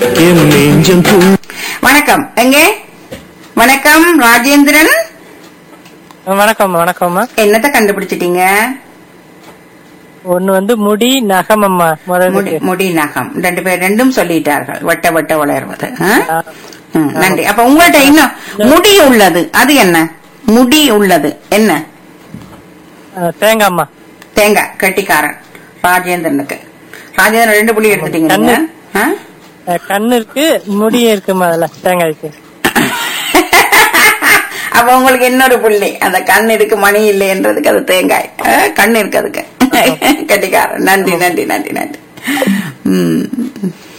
என் நெஞ்சம் தூ வணக்கம் எங்கே வணக்கம் ராஜேந்திரன் வணக்கம் வணக்கம்மா என்னத்த கண்டுபிடிச்சிட்டீங்க ஒண்ணு வந்து முடி நகமம்மா முடி முதலுக்கு முடி நகம் ரெண்டு பேர் ரெண்டும் சொல்லிட்டார்கள் வட்ட வட்ட வளர்வது ஆ? ஆ. ம், நன்றி அப்ப உங்கள்ட்ட இன்னும் முடி உள்ளது அது என்ன முடி உள்ளது என்ன ஆ, தேங்காய்மா தேங்காய் கட்டிக்காரன் ராஜேந்திரனுக்கு ராஜேந்திரன் ரெண்டு புள்ளி எடுத்துட்டீங்க நீங்க. ஆ? ஆ, கண்ணு இருக்கு முடி இருக்குமா அதுல தேங்காய்க்கு அப்ப உங்களுக்கு இன்னொரு புள்ளி அந்த கண் இருக்கு மணி இல்லைன்றதுக்கு அது தேங்காய் ஆ, கண் இருக்கு அதுக்கு கட்டிக்காரன் நன்றி நன்றி நன்றி நன்றி ம்